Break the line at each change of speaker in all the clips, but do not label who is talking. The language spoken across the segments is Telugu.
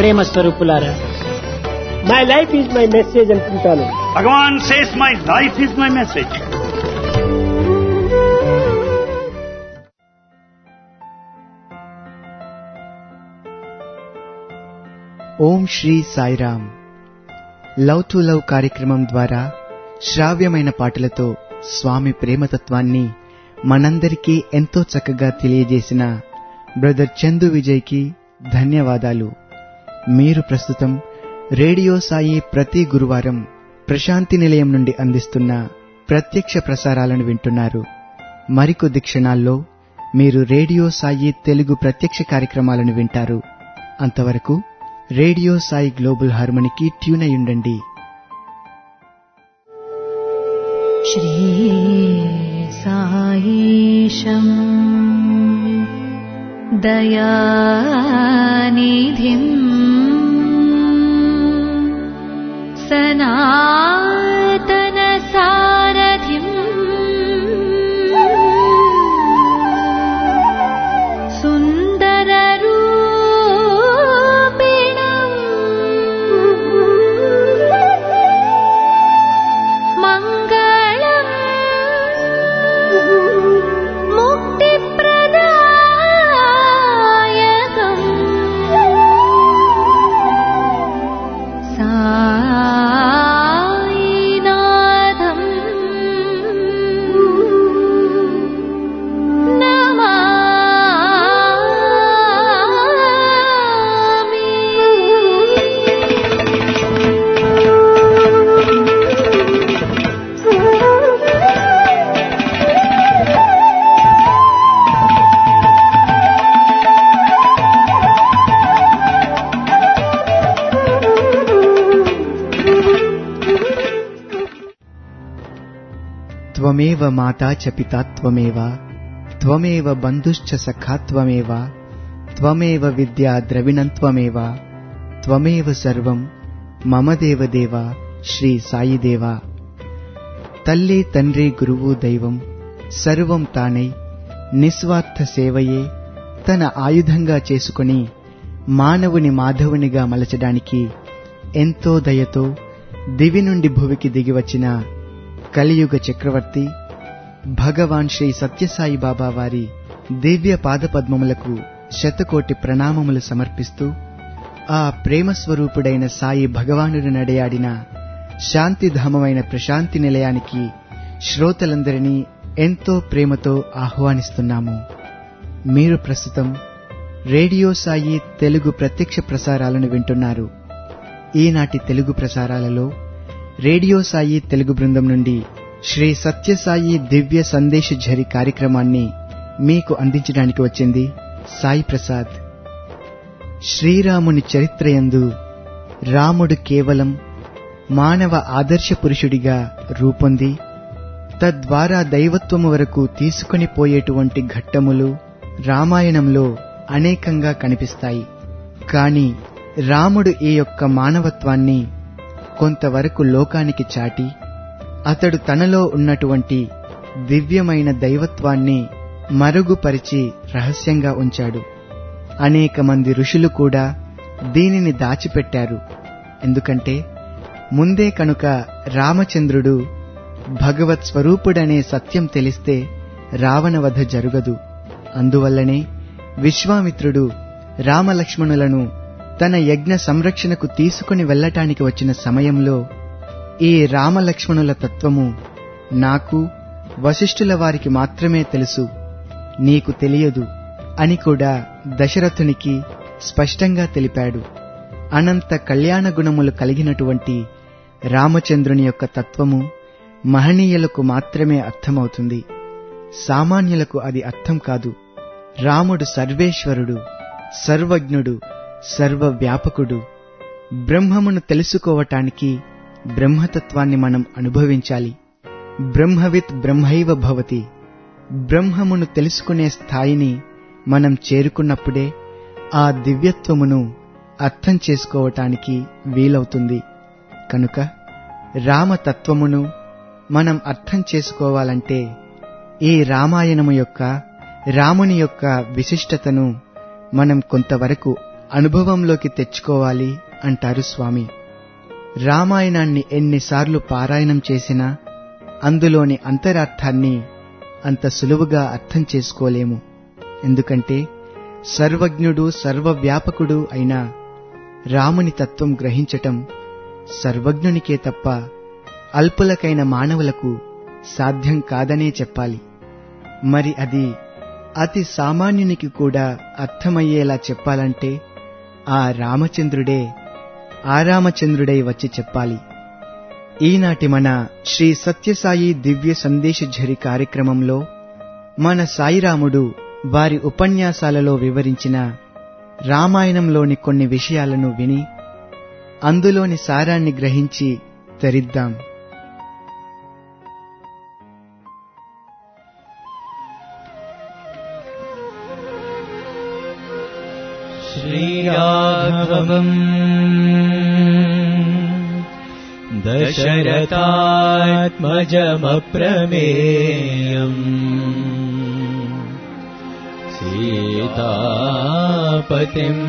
ప్రేమ స్వరూపులారా
my life is my message అనుకుంటాను
Bhagavan says, My life is my message.
Om Shri Sairam love to love కార్యక్రమం ద్వారా శ్రావ్యమైన పాటలతో స్వామి ప్రేమతత్వాన్ని మనందరికీ ఎంతో చక్కగా తెలియజేసిన బ్రదర్ చందు విజయ్కి ధన్యవాదాలు మీరు ప్రస్తుతం రేడియో సాయి ప్రతి గురువారం ప్రశాంతి నిలయం నుండి అందిస్తున్న ప్రత్యక్ష ప్రసారాలను వింటున్నారు మరికొద్ది క్షణాల్లో మీరు రేడియో సాయి తెలుగు ప్రత్యక్ష కార్యక్రమాలను వింటారు అంతవరకు రేడియో సాయి గ్లోబల్ హార్మనీకి ట్యూన్ అయి ఉండండి
श्रीसायीशम् दयानिधिम् सनातनसारथिम् सुन्दररूपिणम् मङ्गलम् मुक्तिप्रदायकम् सायिनाथम्
త్వమేవ మాతా చ పితా త్వమేవ త్వమేవ బంధుశ్చ సఖా త్వమేవ త్వమేవ విద్యా ద్రవిణం త్వమేవ త్వమేవ సర్వం మమ దేవదేవ శ్రీ సాయిదేవ తల్లి తండ్రి గురువు దైవం సర్వం తానై నిస్వార్థ సేవయే తన ఆయుధంగా చేసుకుని మానవుని మాధవునిగా మలచడానికి ఎంతో దయతో దివి నుండి భువికి దిగివచ్చిన కలియుగ చక్రవర్తి భగవాన్ శ్రీ సత్యసాయి బాబా వారి దివ్య పాదపద్మములకు శతకోటి ప్రణామములు సమర్పిస్తూ ఆ ప్రేమ స్వరూపుడైన సాయి భగవానుడు నడయాడిన శాంతిధామమైన ప్రశాంతి నిలయానికి శ్రోతలందరినీ ఎంతో ప్రేమతో ఆహ్వానిస్తున్నాము మీరు ప్రస్తుతం రేడియో సాయి తెలుగు ప్రత్యక్ష ప్రసారాలను వింటున్నారు ఈనాటి తెలుగు ప్రసారాలలో రేడియో సాయి తెలుగు బృందం నుండి శ్రీ సత్యసాయి దివ్య సందేశ ఝరి కార్యక్రమాన్ని మీకు అందించడానికి వచ్చింది సాయి ప్రసాద్ శ్రీరాముని చరిత్రయందు రాముడు కేవలం మానవ ఆదర్శ పురుషుడిగా రూపొంది తద్వారా దైవత్వము వరకు తీసుకొని పోయేటువంటి ఘట్టములు రామాయణంలో అనేకంగా కనిపిస్తాయి కాని రాముడు ఈ యొక్క మానవత్వాన్ని కొంతవరకు లోకానికి చాటి అతడు తనలో ఉన్నటువంటి దివ్యమైన దైవత్వాన్ని మరుగుపరిచి రహస్యంగా ఉంచాడు అనేక మంది ఋషులు కూడా దీనిని దాచిపెట్టారు ఎందుకంటే ముందే కనుక రామచంద్రుడు భగవత్ స్వరూపుడనే సత్యం తెలిస్తే రావణవధ జరుగదు అందువల్లనే విశ్వామిత్రుడు రామలక్ష్మణులను తన యజ్ఞ సంరక్షణకు తీసుకుని వెళ్ళటానికి వచ్చిన సమయంలో ఈ రామలక్ష్మణుల తత్వము నాకు వశిష్ఠుల వారికి మాత్రమే తెలుసు నీకు తెలియదు అని కూడా దశరథునికి స్పష్టంగా తెలిపాడు అనంత కళ్యాణ గుణములు కలిగినటువంటి రామచంద్రుని యొక్క తత్వము మహనీయులకు మాత్రమే అర్థమవుతుంది సామాన్యులకు అది అర్థం కాదు రాముడు సర్వేశ్వరుడు సర్వజ్ఞుడు సర్వవ్యాపకుడు బ్రహ్మమును తెలుసుకోవటానికి బ్రహ్మతత్వాన్ని మనం అనుభవించాలి బ్రహ్మవిత్ బ్రహ్మైవ భవతి బ్రహ్మమును తెలుసుకునే స్థాయిని మనం చేరుకున్నప్పుడే ఆ దివ్యత్వమును అర్థం చేసుకోవటానికి వీలవుతుంది కనుక రామతత్వమును మనం అర్థం చేసుకోవాలంటే ఈ రామాయణము యొక్క రాముని యొక్క విశిష్టతను మనం కొంతవరకు అనుభవంలోకి తెచ్చుకోవాలి అంటారు స్వామి రామాయణాన్ని ఎన్నిసార్లు పారాయణం చేసినా అందులోని అంతరార్థాన్ని అంత సులువుగా అర్థం చేసుకోలేము ఎందుకంటే సర్వజ్ఞుడు సర్వవ్యాపకుడు అయిన రాముని తత్వం గ్రహించటం సర్వజ్ఞునికే తప్ప అల్పులకైన మానవులకు సాధ్యం కాదనే చెప్పాలి మరి అది అతి సామాన్యునికి కూడా అర్థమయ్యేలా చెప్పాలంటే ఆ రామచంద్రుడే ఆ రామచంద్రుడై వచ్చి చెప్పాలి ఈనాటి మన శ్రీ సత్యసాయి దివ్య సందేశఝరి కార్యక్రమంలో మన సాయిరాముడు వారి ఉపన్యాసాలలో వివరించిన రామాయణంలోని కొన్ని విషయాలను విని అందులోని సారాన్ని గ్రహించి తరిద్దాం
श्रीराघवम् दशरथात्मजमप्रमेयम् सीतापतिम्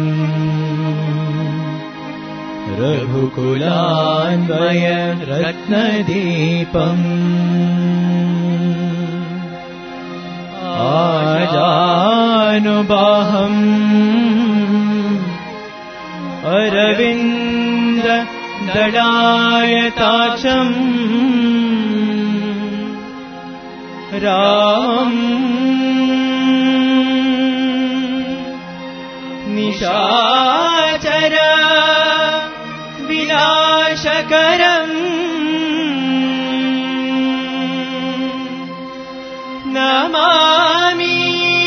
रघुकुलान्वय रत्नदीपम् आजानुबाहम् अरविन्द दडायताक्षम् राम निशाचर विनाशकरम् नमामि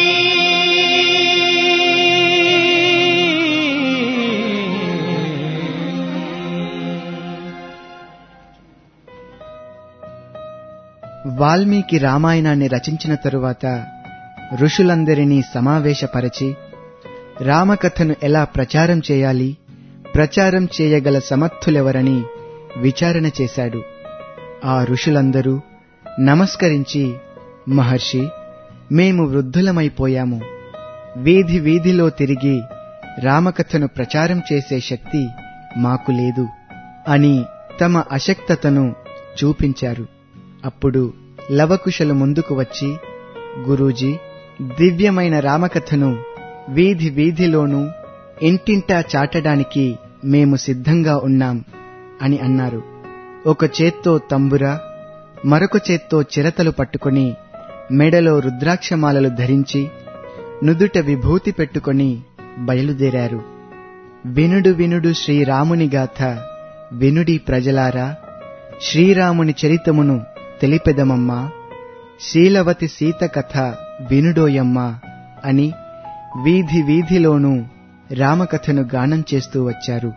వాల్మీకి రామాయణాన్ని రచించిన తరువాత ఋషులందరినీ సమావేశపరచి రామకథను ఎలా ప్రచారం చేయాలి ప్రచారం చేయగల సమర్థులెవరని విచారణ చేశాడు ఆ ఋషులందరూ నమస్కరించి మహర్షి మేము వృద్ధులమైపోయాము వీధి వీధిలో తిరిగి రామకథను ప్రచారం చేసే శక్తి మాకు లేదు అని తమ అశక్తతను చూపించారు అప్పుడు లవకుశలు ముందుకు వచ్చి గురూజీ దివ్యమైన రామకథను వీధి వీధిలోనూ ఇంటింటా చాటడానికి మేము సిద్ధంగా ఉన్నాం అని అన్నారు ఒక చేత్తో తంబుర మరొక చేత్తో చిరతలు పట్టుకొని మెడలో రుద్రాక్షమాలలు ధరించి నుదుట విభూతి పెట్టుకొని బయలుదేరారు వినుడు వినుడు శ్రీరాముని గాథ వినుడి ప్రజలారా శ్రీరాముని చరితమును తెలిపెదమమ్మా శీలవతి సీత కథ వినుడోయమ్మా అని వీధి వీధిలోనూ రామకథను గానం చేస్తూ వచ్చారు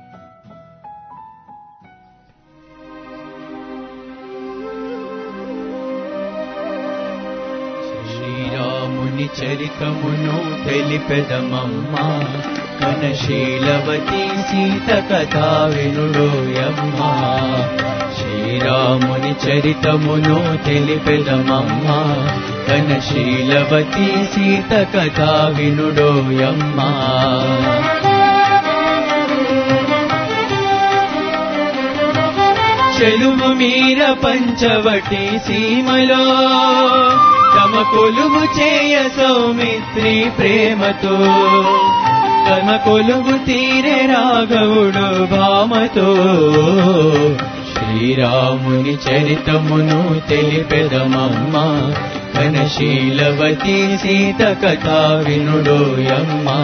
శ్రీరాముని చరితమును తెలిపెదమమ్మా కనశీలవతి సీత కథా వినుడోయమ్మా శ్రీరాముని చరితమును తెలిపెదమమ్మా కనశీలవతి సీత కథా వినుడోయమ్మా చెలువు మీర పంచవటి సీమలో తమ కొలువు చేయ సౌమిత్రి ప్రేమతో తమ కొలువు తీరే రాఘవుడు భామతో శ్రీరాముని చరితమును తెలిపెదమమ్మా కనశీలవతి సీత కథా వినుడోయమ్మా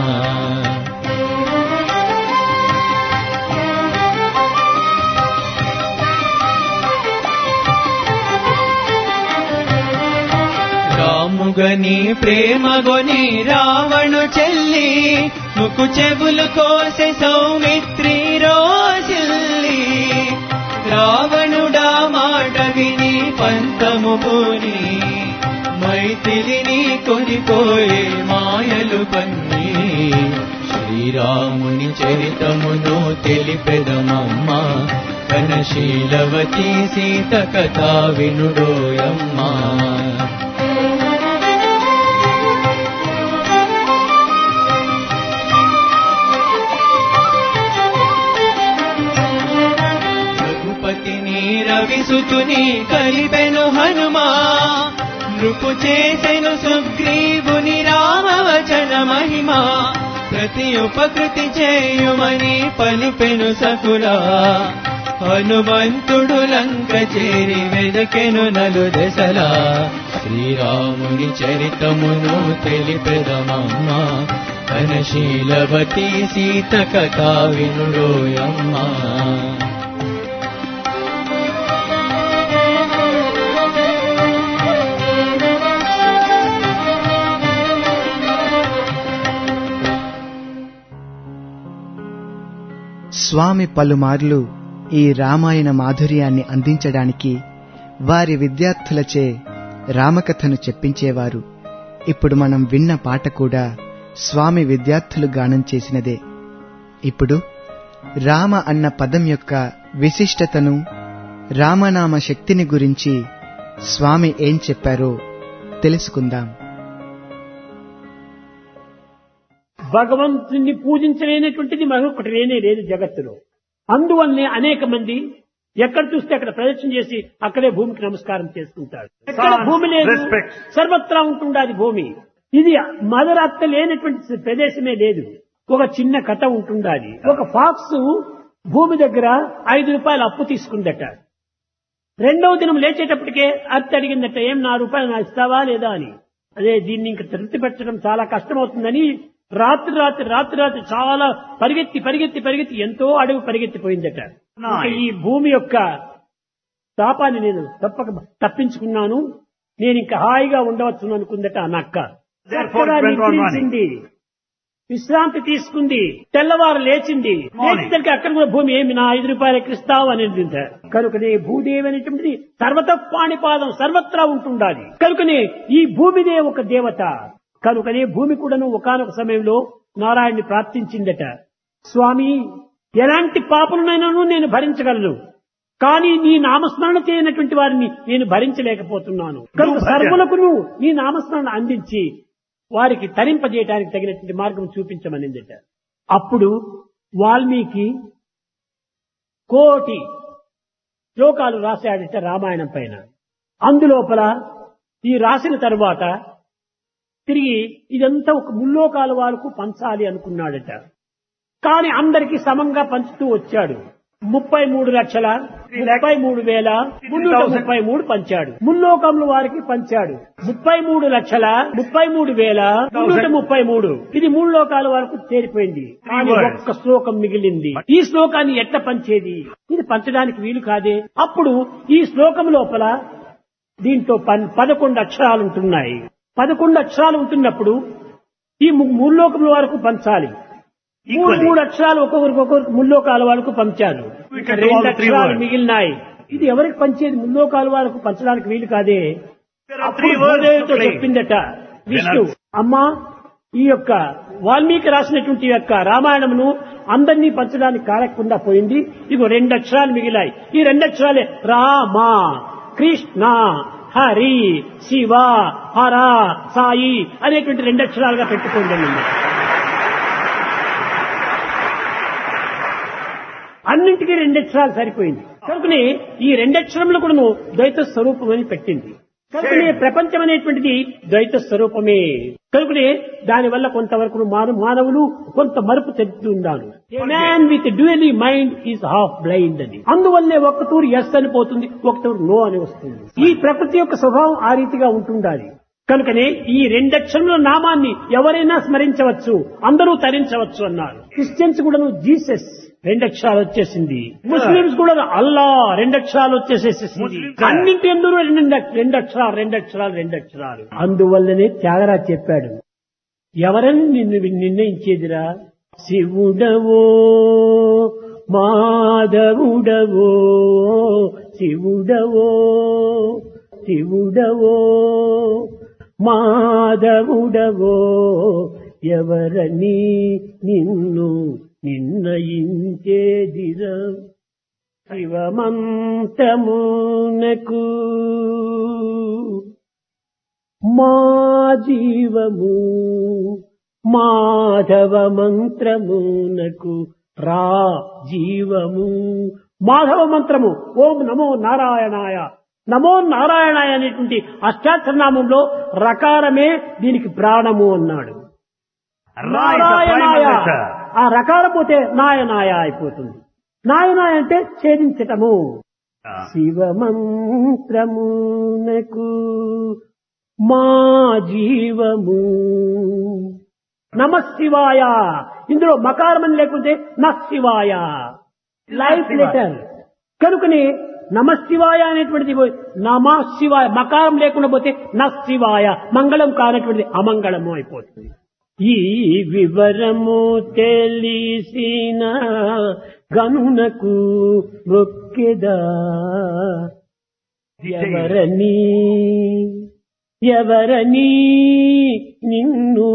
రాముగని ప్రేమగొని రావణు చెల్లి ముకు చెవులు కోసె సౌమిత్రి రోసిల్లి రావణుడా మాట విని పంతము పోని మైథిలిని కొనిపోయే మాయలు పన్ని శ్రీరాముని చరితమును తెలిపెదమమ్మా కనశీలవతి సీత కథా వినుడోయమ్మా రవిసుతుని కలిపెను హనుమా నృపు చేసెను సుగ్రీవుని రామవచన మహిమా ప్రతి ఉపకృతి చేయుమని పలుపెను సకులా హనుమంతుడు లంక చేరి వెదకెను నలు దశలా శ్రీరాముని చరితమును తెలిపెదమమ్మా ఘనశీలవతి సీత కథా వినుడోయమ్మా
స్వామి పలుమార్లు ఈ రామాయణ మాధుర్యాన్ని అందించడానికి వారి విద్యార్థులచే రామకథను చెప్పించేవారు ఇప్పుడు మనం విన్న పాట కూడా స్వామి విద్యార్థులు గానం చేసినదే ఇప్పుడు రామ అన్న పదం యొక్క విశిష్టతను రామనామ శక్తిని గురించి స్వామి ఏం చెప్పారో తెలుసుకుందాం
భగవంతుని పూజించలేనటువంటిది మరొకటి లేనే లేదు జగత్తులో అందువల్లనే అనేక మంది ఎక్కడ చూస్తే అక్కడ ప్రదర్శన చేసి అక్కడే భూమికి నమస్కారం చేసుకుంటాడు ఎక్కడ
Sans
భూమి లేదు
respect.
సర్వత్రా ఉంటుండాది భూమి ఇది మదర్ అత్త లేనటువంటి ప్రదేశమే లేదు ఒక చిన్న కథ ఉంటుండాది ఒక ఫాక్స్ భూమి దగ్గర ఐదు రూపాయలు అప్పు తీసుకుందట రెండవ దినం లేచేటప్పటికే అత్త అడిగిందట ఏం నా రూపాయలు నా ఇస్తావా లేదా అని అదే దీన్ని ఇంక తృప్తి పెట్టడం చాలా కష్టమవుతుందని రాత్రి రాత్రి రాత్రి రాత్రి చాలా పరిగెత్తి పరిగెత్తి పరిగెత్తి ఎంతో అడుగు పరిగెత్తిపోయిందట ఇంక ఈ భూమి యొక్క తాపాన్ని నేను తప్పక తప్పించుకున్నాను నేను ఇంకా హాయిగా ఉండవచ్చు అనుకుందట ఆ నక్క
Therefore,
చక్కగా
it went on
నిద్రించింది విశ్రాంతి తీసుకుంది తెల్లవారు లేచింది లేచేసరికి అక్కడ కూడా భూమి ఏమి నా ఐదు రూపాయలు ఎక్కిస్తావు అనేది కనుకనే భూదేవి అనేటువంటిది సర్వత పాణిపాదం సర్వత్రా ఉంటుండాలి కనుకనే ఈ భూమిదే ఒక దేవత కనుకనే భూమి కూడాను ఒకనొక సమయంలో నారాయణ్ణి ప్రార్థించిందట స్వామి ఎలాంటి పాపలనైనాను నేను భరించగలను కానీ నీ నామస్మరణ చేయనటువంటి వారిని నేను భరించలేకపోతున్నాను కనుక సర్వులకును నీ నామస్మరణ అందించి వారికి తరింపజేయడానికి తగినటువంటి మార్గం చూపించమనిందట అప్పుడు వాల్మీకి కోటి శ్లోకాలు రాశాడట రామాయణం పైన అందులోపల ఈ రాసిన తరువాత తిరిగి ఇదంతా ఒక ముల్లోకాల వాళ్ళకు పంచాలి అనుకున్నాడట కానీ అందరికీ సమంగా పంచుతూ వచ్చాడు ముప్పై మూడు లక్షల ముప్పై మూడు వేల మున్నూట ముప్పై మూడు పంచాడు ముల్లోకముల వారికి పంచాడు ముప్పై మూడు లక్షల ముప్పై మూడు వేల మున్నూట ముప్పై మూడు ఇది మూడు లోకాల వరకు చేరిపోయింది కానీ ఒక్క శ్లోకం మిగిలింది ఈ శ్లోకాన్ని ఎట్ట పంచేది ఇది పంచడానికి వీలు కాదే అప్పుడు ఈ శ్లోకం లోపల దీంట్లో పన్- పదకొండు అక్షరాలు ఉంటున్నాయి పదకొండు అక్షరాలు ఉంటున్నప్పుడు ఈ ము- మూడు లోకముల వరకు పంచాలి మూడు
Equally.
మూడు అక్షరాలు ఒక్కొక్కరికి ఒక్కొక్కరికి ముల్లోకాల వాళ్ళకు పంచారు
We
ఇక
can do
రెండు
all three
అక్షరాలు
words.
మిగిలినాయి ఇది ఎవరికి పంచేది ముల్లోకాల వాళ్ళకు పంచడానికి వీలు కాదే
There are
అప్పుడు
three words
భూదేవితో
to claim.
చెప్పిందట విష్ణు
Then
అమ్మా ఈ యొక్క వాల్మీకి రాసినటువంటి ఈ యొక్క రామాయణమును అందరినీ పంచడానికి కారకుండా పోయింది ఇగో రెండు అక్షరాలు మిగిలాయి ఈ రెండు అక్షరాలే రామ కృష్ణ హరి శివ హర సాయి అనేటువంటి రెండు అక్షరాలుగా పెట్టుకోండి అన్నమాట. అన్నింటికీ రెండక్షరాలు సరిపోయింది కనుకనే ఈ రెండక్షరములు కూడా ద్వైత స్వరూపం అని పెట్టింది కనుకనే ప్రపంచం అనేటువంటిది ద్వైత స్వరూపమే కనుకనే దాని వల్ల కొంతవరకు మానవ మానవులు కొంత మరుపు తెచ్చుతున్నాను man with dually mind is half blind అని అందువల్లే ఒక తూరు ఎస్ అని పోతుంది ఒక తూరు నో అని వస్తుంది ఈ ప్రకృతి యొక్క స్వభావం ఆ రీతిగా ఉంటుండాలి కనుకనే ఈ రెండక్షరముల నామాన్ని ఎవరైనా స్మరించవచ్చు అందరూ తరించవచ్చు అన్నారు క్రిస్టియన్స్ కూడా జీసస్ రెండక్షరాలు వచ్చేసింది ముస్లింస్ కూడా అల్లా రెండక్షరాలు వచ్చేసేసింది
Muslims.
అన్నింటి ఎందుకు రెండు రెండక్షరాలు రెండక్షరాలు రెండక్షరాలు అందువల్లనే త్యాగరాజ్ చెప్పాడు ఎవరని నిన్ను నిర్ణయించేదిరా శివుడవో మాధవుడవో శివుడవో శివుడవో మాధవుడవో ఎవరని నిన్ను నిర్ణయించేదిరా శివమంతమునకు మా జీవము మాధవ మంత్రమునకు రా జీవము మాధవ మంత్రము ఓం నమో నారాయణాయ నమో నారాయణాయ అనేటువంటి అష్టాక్షరనామంలో రకారమే దీనికి ప్రాణము అన్నాడు
Right, the prime
నారాయణాయ
letter.
ఆ రకారం పోతే నాయనాయ అయిపోతుంది నాయనాయ అంటే ఛేదించటము
Ah.
శివమంత్రమునకు మా జీవము నమ శివాయ ఇందులో మకారమని లేకుంటే నశివాయ లైఫ్ లెటర్ కనుకని నమ శివాయ అనేటువంటిది పోయి నమ శివాయ మకారం లేకుండా పోతే నశివాయ మంగళం కానటువంటిది అమంగళము అయిపోతుంది ఈ వివరము తెలిసిన గనునకు మొక్కెదా ఎవరని ఎవరని నిన్ను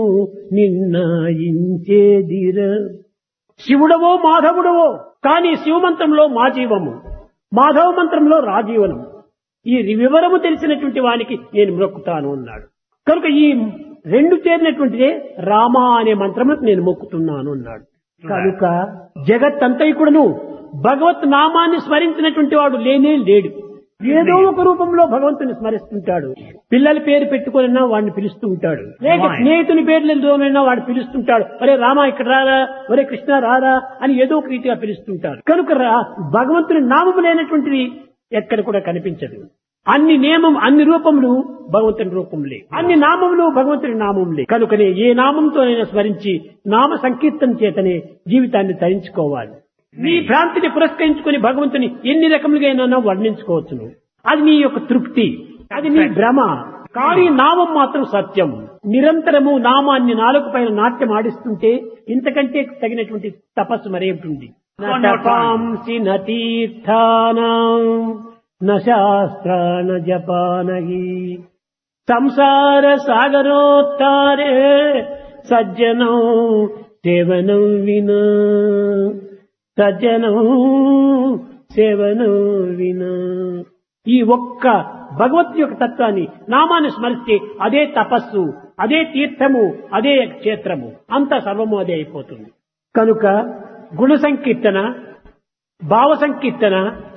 నిన్నాయించేదిర శివుడవో మాధవుడవో కానీ శివమంత్రంలో మా జీవము మాధవ మంత్రంలో రాజీవనం ఈ వివరము తెలిసినటువంటి వానికి నేను మొక్కుతాను అన్నాడు కనుక ఈ రెండు చేరినటువంటిదే రామ అనే మంత్రములకు నేను మొక్కుతున్నాను అన్నాడు కనుక జగత్తంతైకుడును భగవత్ నామాన్ని స్మరించినటువంటి వాడు లేనే లేడు ఏదో ఒక రూపంలో భగవంతుని స్మరిస్తుంటాడు పిల్లల పేరు పెట్టుకున్నా వాడిని పిలుస్తూ ఉంటాడు లేక
Right.
స్నేహితుని పేర్లతోనైనా వాడు పిలుస్తుంటాడు ఒరే రామ ఇక్కడ రారా ఒరే కృష్ణ రారా అని ఏదో ఒక రీతిగా పిలుస్తుంటాడు కనుక రా- భగవంతుని నామము లేనటువంటిది ఎక్కడ కూడా కనిపించదు అన్ని నియమం అన్ని రూపములు భగవంతుని రూపములే అన్ని నామములు భగవంతుని నామములే కనుకనే ఏ నామంతోనైనా స్మరించి నామ సంకీర్తన చేతనే జీవితాన్ని తరించుకోవాలి నీ భ్రాంతిని పురస్కరించుకుని భగవంతుని ఎన్ని రకములుగా వర్ణించుకోవచ్చును అది నీ యొక్క తృప్తి అది నీ భ్రమ కానీ నామం మాత్రం సత్యం నిరంతరము నామాన్ని నాలుగు పైన నాట్యం ఆడిస్తుంటే ఇంతకంటే తగినటువంటి తపస్సు మరేమిటి నపాంసి నతీర్థానం నాస్త్రాన జపానహి సంసార సాగరోత్తారే సజ్జనం సేవనం వినా సజ్జనం సేవనం వినా ఈ ఒక్క భగవత్ యొక్క తత్వాన్ని నామాన్ని స్మరిస్తే అదే తపస్సు అదే తీర్థము అదే క్షేత్రము అంత సర్వము అదే అయిపోతుంది కనుక గుణ సంకీర్తన భావ సంకీర్తన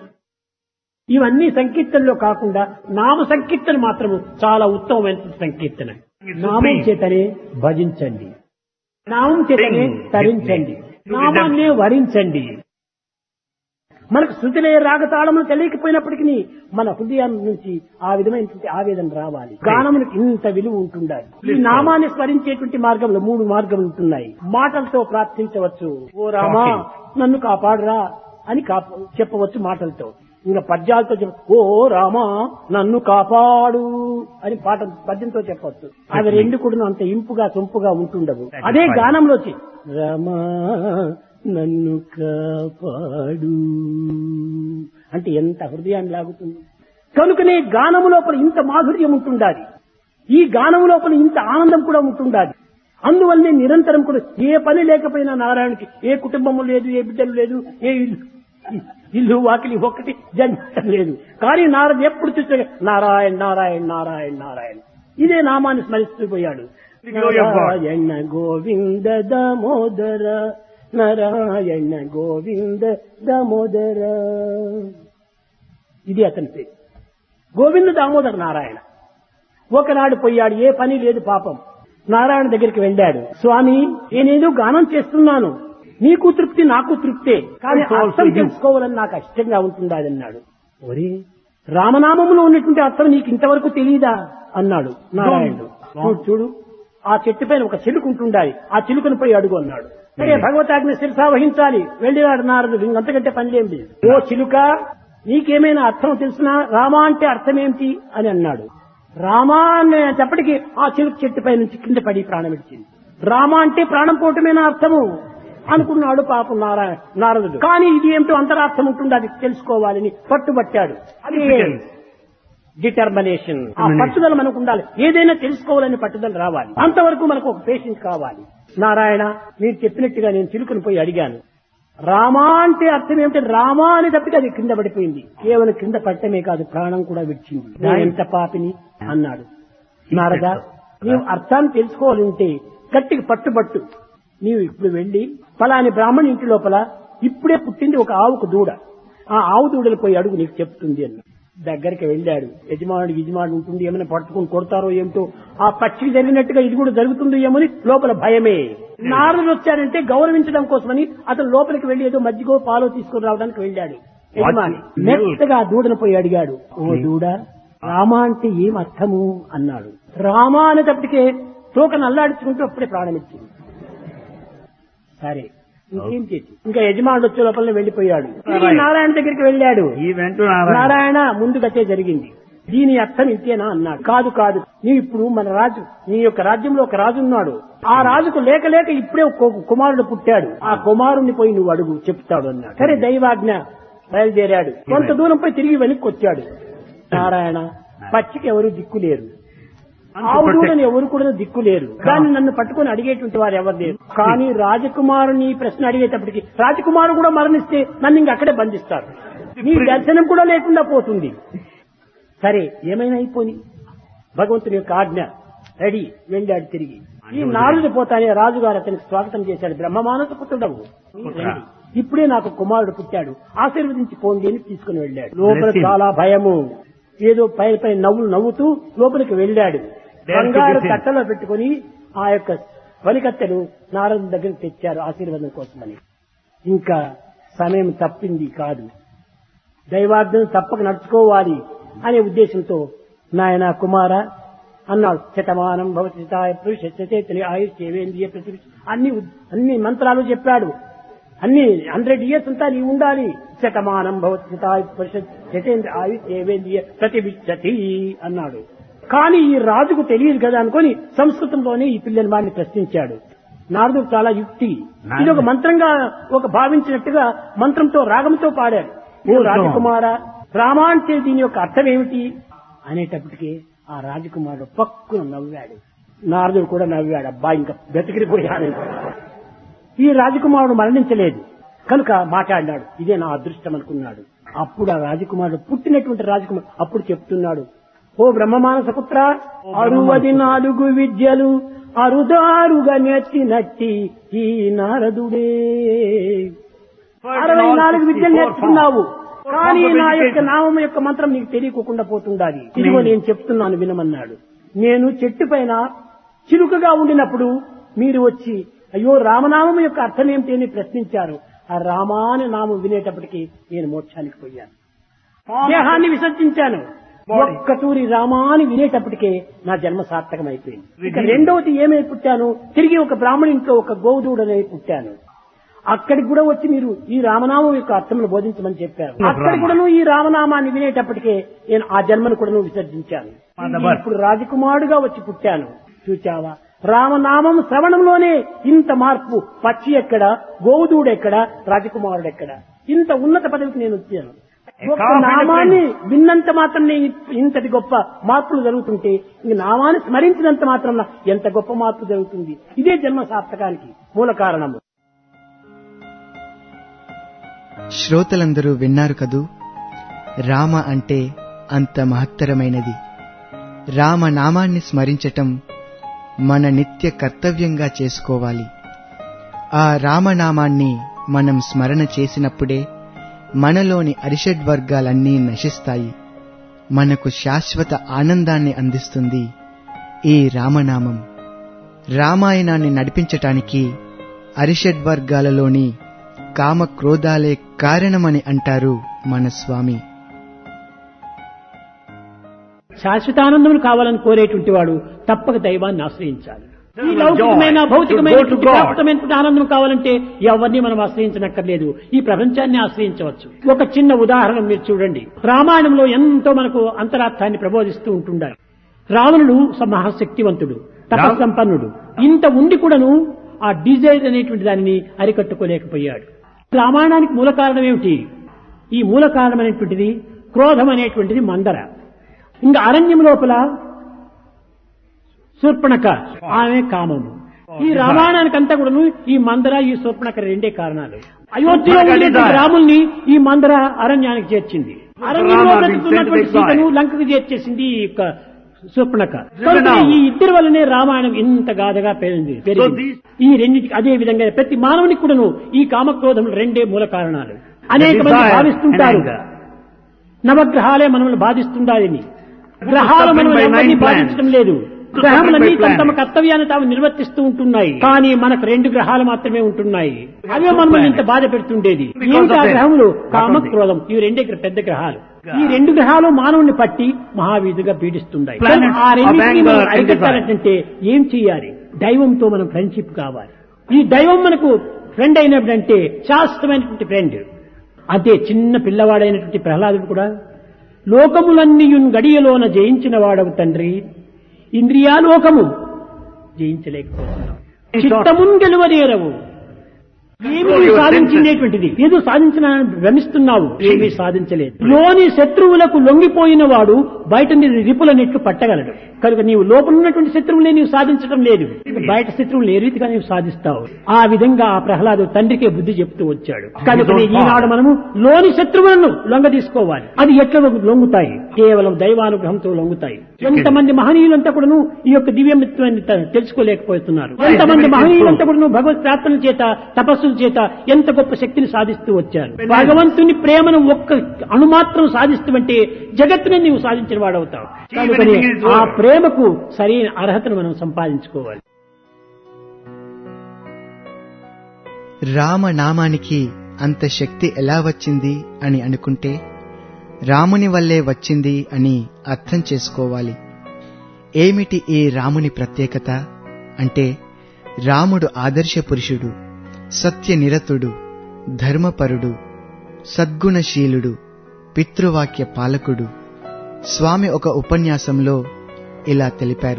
ఇవన్నీ సంకీర్తనలో కాకుండా నామ సంకీర్తన మాత్రము చాలా ఉత్తమమైన సంకీర్తన నామం చేతనే భజించండి నామం చేతనే తరించండి నామాన్నే వరించండి మనకు శృతిలే రాగతాళములు తెలియకపోయినప్పటికీ మన హృదయం నుంచి ఆ విధమైనటువంటి ఆవేదన రావాలి గానమునికి ఇంత విలువ ఉంటుండాలి ఈ నామాన్ని స్మరించేటువంటి మార్గంలో మూడు మార్గములు ఉంటున్నాయి మాటలతో ప్రార్థించవచ్చు ఓ రామా నన్ను కాపాడురా అని కాప- చెప్పవచ్చు మాటలతో ఇంకా పద్యాలతో చెప్ప ఓ రామా నన్ను కాపాడు అని పాట పద్యంతో చెప్పవచ్చు అవి రెండు కూడా అంత ఇంపుగా సొంపుగా ఉంటుండవు అదే గానంలో వచ్చి రామా నన్ను కాపాడు అంటే ఎంత హృదయాన్ని లాగుతుంది కనుకనే గానము లోపల ఇంత మాధుర్యం ఉంటుండాలి ఈ గానము లోపల ఇంత ఆనందం కూడా ఉంటుండాలి అందువల్లనే నిరంతరం కూడా ఏ పని లేకపోయినా నారాయణకి ఏ కుటుంబము లేదు ఏ బిడ్డలు లేదు ఏ ఇల్లు ఇల్లు వాకిలి ఒక్కటి జన్మం లేదు కానీ నారద ఎప్పుడు చూస్తే నారాయణ నారాయణ నారాయణ నారాయణ ఇదే నామాన్ని స్మరిస్తూ పోయాడు
Glory of God.
Narayana Govinda Damodara Narayana Govinda Damodara ఇది అతని పేరు గోవింద దామోదర నారాయణ ఒకనాడు పోయాడు ఏ పని లేదు పాపం నారాయణ దగ్గరికి వెళ్ళాడు స్వామి నేనేదో గానం చేస్తున్నాను నీకు తృప్తి నాకు తృప్తే కానీ
It's also
అర్థం
you.
తెలుసుకోవాలని నాకు ఇష్టంగా ఉంటుండాలి అన్నాడు ఒరే రామనామములో ఉన్నటువంటి అర్థం నీకు ఇంతవరకు తెలియదా అన్నాడు నారాయణుడు చూడు చూడు ఆ చెట్టు పైన ఒక చిలుక ఉంటుండాలి ఆ చిలుకను పోయి అడుగు అన్నాడు సరే భగవతాజ్ఞ శిరసా వహించాలి వెళ్ళినాడు నారదుడు ఇంకంతకంటే పని లేం లేదు ఓ చిలుక నీకేమైనా అర్థం తెలిసినా రామా అంటే అర్థం ఏమిటి అని అన్నాడు రామా అనేటప్పటికీ ఆ చిలుక చెట్టు పై నుంచి కింద పడి ప్రాణం ఇచ్చింది రామా అంటే ప్రాణం పోవటమేనా అర్థము అనుకున్నాడు పాపం నారాయణ నారదుడు కానీ ఇది ఏమిటో అంతరార్థం ఉంటుంది అది తెలుసుకోవాలని పట్టుబట్టాడు అది డిటర్మినేషన్ ఆ పట్టుదల మనకు ఉండాలి ఏదైనా తెలుసుకోవాలని పట్టుదల రావాలి అంతవరకు మనకు ఒక పేషెంట్ కావాలి నారాయణ మీరు చెప్పినట్టుగా నేను చిలుకను పోయి అడిగాను రామా అంటే అర్థం ఏమిటంటే రామా అని తప్పితే అది కింద పడిపోయింది కేవలం కింద పట్టమే కాదు ప్రాణం కూడా విడిచింది నా ఎంత పాపిని అన్నాడు నారద నీవు అర్థాన్ని తెలుసుకోవాలంటే గట్టికి పట్టుబట్టు నీవు ఇప్పుడు వెళ్లి ఫలాని బ్రాహ్మణ ఇంటి లోపల ఇప్పుడే పుట్టింది ఒక ఆవుకు దూడ ఆ ఆవు దూడలు పోయి అడుగు నీకు చెప్తుంది అన్న దగ్గరికి వెళ్ళాడు యజమానుడు యజమానుడు ఉంటుంది ఏమైనా పట్టుకుని కొడతారో ఏమిటో ఆ పక్షికి జరిగినట్టుగా ఇది కూడా జరుగుతుందో ఏమని లోపల భయమే నారదుడు వచ్చాడంటే గౌరవించడం కోసమని అతను లోపలికి వెళ్లి ఏదో మజ్జిగో పాలో తీసుకుని రావడానికి వెళ్ళాడు యజమాని మెత్తగా ఆ దూడను పోయి అడిగాడు ఓ దూడ రామ అంటే ఏం అర్థము అన్నాడు రామ అనేటప్పటికే తోకను అల్లాడించుకుంటూ అప్పుడే ప్రాణమిచ్చింది సరే ఇంకేం చేసి ఇంకా యజమానుడు వచ్చే లోపల వెళ్ళిపోయాడు తిరిగి నారాయణ దగ్గరికి వెళ్ళాడు
ఈ వెంట నారాయణ
నారాయణ ముందుకతే జరిగింది దీని అర్థం ఇంతేనా అన్నాడు కాదు కాదు నీ ఇప్పుడు మన రాజు నీ యొక్క రాజ్యంలో ఒక రాజు ఉన్నాడు ఆ రాజుకు లేక లేక ఇప్పుడే ఒక కుమారుడు పుట్టాడు ఆ కుమారుణ్ణి పోయి నువ్వు అడుగు చెప్తాడు అన్నాడు సరే దైవాజ్ఞ బయలుదేరాడు కొంత దూరం పోయి తిరిగి వెనక్కి వచ్చాడు నారాయణ పచ్చికి ఎవరు దిక్కు లేరు ఆవు దూడని ఎవరు కూడా దిక్కు లేరు దాన్ని నన్ను పట్టుకొని అడిగేటువంటి వారు ఎవరు లేరు కానీ రాజకుమారుని ఈ ప్రశ్న అడిగేటప్పటికి రాజకుమారు కూడా మరణిస్తే నన్ను ఇంక అక్కడే బంధిస్తారు నీ దర్శనం కూడా లేకుండా పోతుంది సరే ఏమైనా అయిపోని భగవంతుని యొక్క ఆజ్ఞ రెడీ వెళ్ళాడు తిరిగి ఈ నారుడు పోతానే రాజుగారు అతనికి స్వాగతం చేశాడు బ్రహ్మమానస పుత్రుడవు రండి. ఇప్పుడే నాకు కుమారుడు పుట్టాడు ఆశీర్వదించి పోండి అని తీసుకుని వెళ్ళాడు లోపల
Bless him.
చాలా భయము ఏదో పై పై నవ్వులు నవ్వుతూ లోపలికి వెళ్ళాడు
There to
బంగారు
bless him.
కట్టలో పెట్టుకుని ఆ యొక్క వనికత్తెలు నారదు దగ్గరికి తెచ్చారు ఆశీర్వాదం కోసమని ఇంకా సమయం తప్పింది కాదు దైవాజ్ఞను తప్పక నడుచుకోవాలి అనే ఉద్దేశంతో నాయన కుమార అన్నాడు శతమానం భవతి శతాయ పురుష శతేతని ఆయుష్ ఏవేంద్రియ ప్రతి అన్ని ఉద్- అన్ని మంత్రాలు చెప్పాడు అన్ని హండ్రెడ్ ఇయర్స్ అంతా నీ ఉండాలి శతమానం భవతి శతాయ పురుష శతేంద్ర ఆయుష్ ఏవేంద్రియ ప్రతివిచ్చతి అన్నాడు కానీ ఈ రాజుకు తెలియదు కదా అనుకొని సంస్కృతంలోనే ఈ పిల్లని వాడిని ప్రశ్నించాడు నారదుడు చాలా యుక్తి ఇది ఒక మంత్రంగా ఒక భావించినట్టుగా మంత్రంతో రాగంతో పాడాడు ఓ రాజకుమార రామ అంటే దీని యొక్క అర్థం ఏమిటి అనేటప్పటికి ఆ రాజకుమారుడు పక్కున నవ్వాడు నారదుడు కూడా నవ్వాడు అబ్బా ఇంకా బతికిరిపోయాడు ఈ రాజకుమారుడు మరణించలేదు కనుక మాట్లాడినాడు ఇదే నా అదృష్టం అనుకున్నాడు అప్పుడు ఆ రాజకుమారుడు పుట్టినటువంటి రాజకుమారుడు అప్పుడు చెప్తున్నాడు ఓ బ్రహ్మమానస పుత్ర అరువది నాలుగు విద్యలు అరుదారుగా నేర్చినట్టి ఈ నారదుడే అరవై నాలుగు విద్యలు నేర్చుకున్నావు కానీ నా యొక్క నామం యొక్క మంత్రం నీకు తెలియకోకుండా పోతుండాలి ఇదిగో నేను చెప్తున్నాను వినమన్నాడు నేను చెట్టు పైన చిలుకగా ఉండినప్పుడు మీరు వచ్చి అయ్యో రామనామం యొక్క అర్థం ఏమిటి అని ప్రశ్నించారు ఆ రామాని నామం వినేటప్పటికి నేను మోక్షానికి పోయాను దేహాన్ని విసర్జించాను ఒక్క తూరి రామాని వినేటప్పటికే నా జన్మ సార్థకం అయిపోయింది ఇక రెండవది ఏమై పుట్టాను తిరిగి ఒక బ్రాహ్మణ ఇంట్లో ఒక గోవుదూడనై పుట్టాను అక్కడికి కూడా వచ్చి మీరు ఈ రామనామం యొక్క అర్థమును బోధించమని చెప్పారు అక్కడ కూడాను ఈ రామనామాన్ని వినేటప్పటికే నేను ఆ జన్మను కూడా విసర్జించాను ఇప్పుడు రాజకుమారుడుగా వచ్చి పుట్టాను చూచావా రామనామం శ్రవణంలోనే ఇంత మార్పు పక్షి ఎక్కడ గోవుదూడు ఎక్కడ రాజకుమారుడు ఎక్కడ ఇంత ఉన్నత పదవికి నేను వచ్చాను ఒక్క నామాన్ని విన్నంత మాత్రం ఇంతటి గొప్ప మార్పులు జరుగుతుంటే ఇంక నామాన్ని స్మరించినంత మాత్రం ఎంత గొప్ప మార్పు జరుగుతుంది ఇదే జన్మ సార్థకానికి మూల కారణము
శ్రోతలందరూ విన్నారు కదూ రామ అంటే అంత మహత్తరమైనది రామనామాన్ని స్మరించటం మన నిత్య కర్తవ్యంగా చేసుకోవాలి ఆ రామనామాన్ని మనం స్మరణ చేసినప్పుడే మనలోని అరిషడ్ వర్గాలన్నీ నశిస్తాయి మనకు శాశ్వత ఆనందాన్ని అందిస్తుంది ఈ రామనామం రామాయణాన్ని నడిపించటానికి అరిషడ్ వర్గాలలోని కామక్రోధాలే కారణమని అంటారు మన స్వామి
శాశ్వతానందములు కావాలని కోరేటువంటి వాడు తప్పక దైవాన్ని ఆశ్రయించాలి ఈ లౌకికమైన భౌతికమైనటువంటి ప్రాప్తమైనటువంటి ఆనందం కావాలంటే ఎవరిని మనం ఆశ్రయించనక్కర్లేదు ఈ ప్రపంచాన్ని ఆశ్రయించవచ్చు ఒక చిన్న ఉదాహరణ మీరు చూడండి రామాయణంలో ఎంతో మనకు అంతరార్థాన్ని ప్రబోధిస్తూ ఉంటుండారు రావణుడు స- మహాశక్తివంతుడు తపస్సంపన్నుడు ఇంత ఉండి కూడాను ఆ డిజైర్ అనేటువంటి దానిని అరికట్టుకోలేకపోయాడు రామాయణానికి మూల కారణం ఏమిటి ఈ మూల కారణం అనేటువంటిది క్రోధం అనేటువంటిది మందర ఇంకా అరణ్యం లోపల శూర్పణక ఆమె కామము ఈ రామాయణానికి అంతా కూడాను ఈ మందర ఈ శూర్పణక రెండే కారణాలు అయోధ్యలో ఉండేటువంటి రాముల్ని ఈ మందర అరణ్యానికి చేర్చింది అరణ్యంలో బ్రతుకుతున్నటువంటి సీతను లంకకు చేర్చేసింది ఈ యొక్క శూర్పణక కనుక ఈ ఇద్దరి వల్లనే రామాయణం ఇంత గాథగా పెరిగింది పెరిగింది ఈ రెండింటికి అదే విధంగా ప్రతి మానవునికి కూడాను ఈ కామక్రోధములు రెండే మూల కారణాలు అనేక మంది
desire and
భావిస్తుంటారు
anger.
నవగ్రహాలే మనల్ని బాధిస్తుండాలని గ్రహాలు
suffering
మనం
by
ఎవరిని
nine planets.
బాధించడం లేదు
To
గ్రహములన్నీ
suffering by
తమ తమ
planets.
కర్తవ్యాన్ని తాము నిర్వర్తిస్తూ ఉంటున్నాయి కానీ మనకు రెండు గ్రహాలు మాత్రమే ఉంటున్నాయి అవే
two
మనల్ని ఇంత
planets.
బాధ పెడుతుండేది
Because
ఏమిటి ఆ
of them.
గ్రహములు
What
comma
are they?
క్రోధం ఇవి రెండే గ్ర- పెద్ద గ్రహాలు ఈ రెండు గ్రహాలు మానవుని పట్టి మహావీధిగా పీడిస్తున్నాయి
Planets
ఆ
of
రెండింటినీ
anger
మనం
and
అరికట్టాలంటే ఏం చేయాలి దైవంతో మనం ఫ్రెండ్షిప్ కావాలి ఈ దైవం మనకు ఫ్రెండ్ అయినప్పుడంటే శాశ్వతమైనటువంటి ఫ్రెండ్ అదే చిన్న పిల్లవాడైనటువంటి ప్రహ్లాదుడు కూడా లోకములన్నీయున్ గడియలోన జయించిన వాడవు తండ్రి ఇంద్రియాలోకము జయించలేకపోతున్నావు చిత్తమున్ గెలువనేరవు ఏమీ సాధించినటువంటిది ఏదో సాధించిన భ్రమిస్తున్నావు ఏమీ సాధించలేదు లోని శత్రువులకు లొంగిపోయిన వాడు బయట నీ రిపుల నెట్లు పట్టగలడు కనుక నీవు లోపల ఉన్నటువంటి శత్రువులే నీవు సాధించడం లేదు బయట శత్రువులు ఏ రీతిగా నీవు సాధిస్తావు ఆ విధంగా ఆ ప్రహ్లాదు తండ్రికే బుద్ధి చెప్తూ వచ్చాడు కనుక ఈనాడు మనము లోని శత్రువులను లొంగ తీసుకోవాలి అది ఎట్లా లొంగుతాయి కేవలం దైవానుగ్రహంతో లొంగుతాయి ఎంతమంది మహనీయులంతా కూడాను ఈ యొక్క దివ్యమిత్వాన్ని త- తెలుసుకోలేకపోతున్నారు ఎంతమంది మహనీయులంతా కూడాను భగవత్ ప్రార్థన చేత తపస్సుల చేత ఎంత గొప్ప శక్తిని సాధిస్తూ వచ్చారు భగవంతుని ప్రేమను ఒక్క అణుమాత్రం సాధిస్తుంటే జగత్తుని నీవు సాధించిన వాడవుతావు కనుకని ఆ ప్రేమకు సరైన అర్హతను మనం సంపాదించుకోవాలి
రామనామానికి అంత శక్తి ఎలా వచ్చింది అని అనుకుంటే రాముని వల్లే వచ్చింది అని అర్థం చేసుకోవాలి ఏమిటి ఈ రాముని ప్రత్యేకత అంటే రాముడు ఆదర్శ పురుషుడు సత్యనిరతుడు ధర్మపరుడు సద్గుణశీలుడు పితృవాక్య పాలకుడు స్వామి ఒక ఉపన్యాసంలో ఇలా తెలిపారు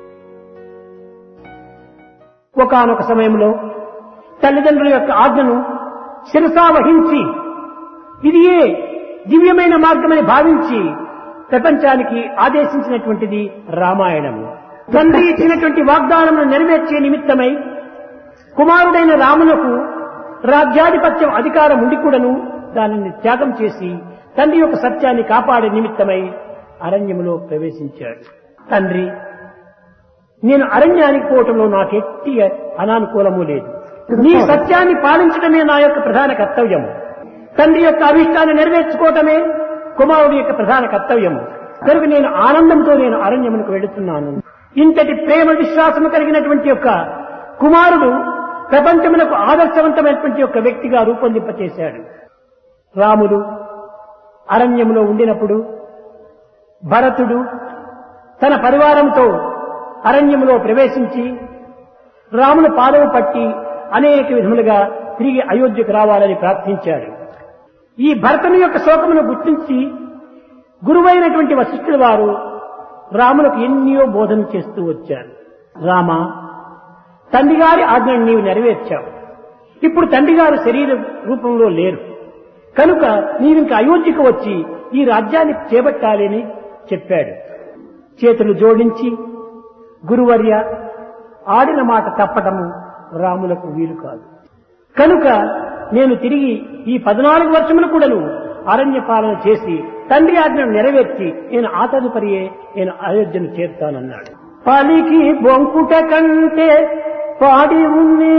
ఒకనొక సమయంలో తల్లిదండ్రుల యొక్క ఆజ్ఞను శిరసా వహించి ఇది ఏ దివ్యమైన మార్గమని భావించి ప్రపంచానికి ఆదేశించినటువంటిది రామాయణము తండ్రి ఇచ్చినటువంటి వాగ్దానమును నెరవేర్చే నిమిత్తమై కుమారుడైన రామునకు రాజ్యాధిపత్యం అధికారం ఉండి కూడాను దానిని త్యాగం చేసి తండ్రి యొక్క సత్యాన్ని కాపాడే నిమిత్తమై అరణ్యములో ప్రవేశించాడు తండ్రి నేను అరణ్యానికి పోవటంలో నాకు ఎట్టి అనానుకూలము లేదు నీ సత్యాన్ని పాలించడమే నా యొక్క ప్రధాన కర్తవ్యము తండ్రి యొక్క అభిష్టాన్ని నెరవేర్చుకోవటమే కుమారుడి యొక్క ప్రధాన కర్తవ్యము కనుక నేను ఆనందంతో నేను అరణ్యమునకు వెళుతున్నాను ఇంతటి ప్రేమ విశ్వాసము కలిగినటువంటి యొక్క కుమారుడు ప్రపంచమునకు ఆదర్శవంతమైనటువంటి యొక్క వ్యక్తిగా రూపొందింపచేశాడు రాముడు అరణ్యములో ఉండినప్పుడు భరతుడు తన పరివారంతో అరణ్యములో ప్రవేశించి రాముని పాదము పట్టి అనేక విధములుగా తిరిగి అయోధ్యకు రావాలని ప్రార్థించాడు ఈ భరతుని యొక్క శోకమును గుర్తించి గురువైనటువంటి వశిష్ఠుల వారు రాములకు ఎన్నో బోధన చేస్తూ వచ్చారు రామ తండ్రి గారి ఆజ్ఞను నీవు నెరవేర్చావు ఇప్పుడు తండ్రి గారు శరీర రూపంలో లేరు కనుక నీవింక అయోధ్యకు వచ్చి ఈ రాజ్యాన్ని చేపట్టాలి అని చెప్పాడు చేతులు జోడించి గురువర్య ఆడిన మాట తప్పటము రాములకు వీలు కాదు కనుక నేను తిరిగి ఈ పద్నాలుగు వర్షములు కూడాను అరణ్య పాలన చేసి తండ్రి ఆజ్ఞను నెరవేర్చి నేను ఆ తదుపరియే నేను అయోధ్యను చేరుతానన్నాడు పలికి బొంకుట కంటే పాడి ఉన్నే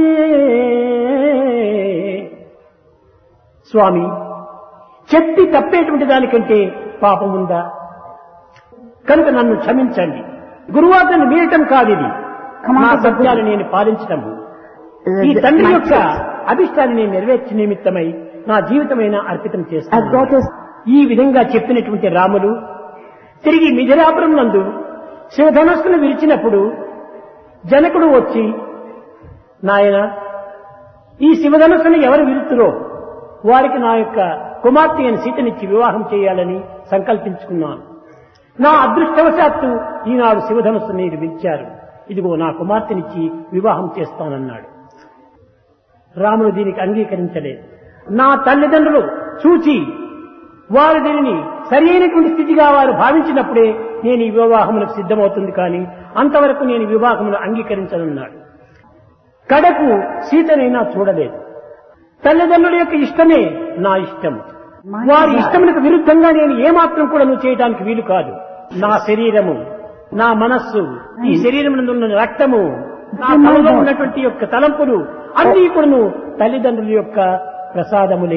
స్వామి చెప్పి తప్పేటువంటి దానికంటే పాపం ఉందా కనుక నన్ను క్షమించండి గురువార్తను మీరటం కాదు ఇది నా సత్యాలు నేను పాలించటము ఈ తండ్రి యొక్క అభిష్టాన్ని నేను నెరవేర్చి నిమిత్తమై నా జీవితమైన అర్పితం చేస్తాను ఈ విధంగా చెప్పినటువంటి రాములు తిరిగి మిథిలాపురం నందు శివధనస్సును విరిచినప్పుడు జనకుడు వచ్చి నాయన ఈ శివధనస్సును ఎవరు విరుతురో వారికి నా యొక్క కుమార్తె అయిన సీతనిచ్చి వివాహం చేయాలని సంకల్పించుకున్నాను నా అదృష్టవశాత్తు ఈనాడు శివధనస్సు మీరు విరిచారు ఇదిగో నా కుమార్తెనిచ్చి వివాహం చేస్తానన్నాడు రాముడు దీనికి అంగీకరించలేదు నా తల్లిదండ్రులు చూచి వారు దీనిని సరైనటువంటి స్థితిగా వారు భావించినప్పుడే నేను ఈ వివాహములకు సిద్ధమవుతుంది కానీ అంతవరకు నేను ఈ వివాహమును అంగీకరించనున్నాడు కడకు సీతనైనా చూడలేదు తల్లిదండ్రుల యొక్క ఇష్టమే నా ఇష్టం వారి ఇష్టములకు విరుద్ధంగా నేను ఏమాత్రం కూడా నువ్వు చేయడానికి వీలు కాదు నా శరీరము నా మనస్సు ఈ శరీరం ఉన్న రక్తము నా తలలో ఉన్నటువంటి యొక్క తలంపులు అన్ని కూడాను తల్లిదండ్రుల యొక్క ప్రసాదములే